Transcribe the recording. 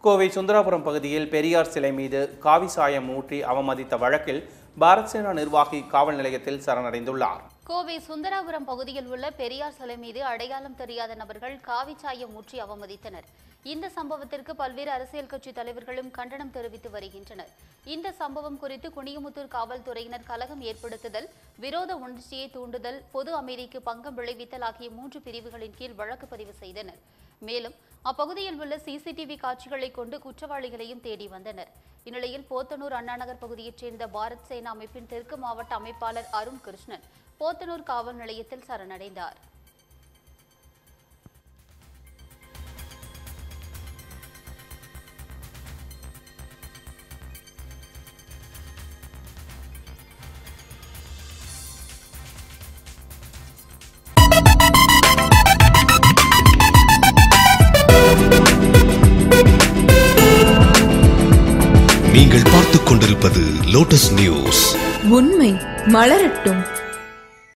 கோவை சுந்தராபுரம் பகுதியில் பெரியார் சிலை மீது காவி சாயம் ஊற்றி அவமதித்த வழக்கில் பாரத் சேனா நிர்வாகி காவல் நிலையத்தில் சரணடைந்துள்ளார் கோவை சுந்தராபுரம் பகுதியில் உள்ள பெரியார் சிலை மீது அடையாளம் தெரியாத நபர்கள் காவி சாயம் ஊற்றி அவமதித்தனர் இந்த சம்பவத்திற்கு பல்வேறு அரசியல் கட்சி தலைவர்களும் கண்டனம் தெரிவித்து வருகின்றனர் இந்த சம்பவம் குறித்து குனியமுத்தூர் காவல்துறையினர் கலகம் ஏற்படுத்துதல் விரோத உணர்ச்சியை தூண்டுதல் பொது அமைதிக்கு பங்கம் விளைவித்தல் ஆகிய மூன்று பிரிவுகளின் கீழ் வழக்கு பதிவு செய்தனர் மேலும் அப்பகுதியில் உள்ள சிசிடிவி காட்சிகளை கொண்டு குற்றவாளிகளையும் தேடி வந்தனர் இந்நிலையில் போத்தனூர் அண்ணாநகர் பகுதியைச் சேர்ந்த பாரத் சேனா அமைப்பின் தெற்கு மாவட்ட அமைப்பாளர் அருண் கிருஷ்ணன் போத்தனூர் காவல் நிலையத்தில் சரணடைந்தார் நீங்கள் பார்த்துக் கொண்டிருப்பது லோட்டஸ் நியூஸ் உண்மை மலரட்டும்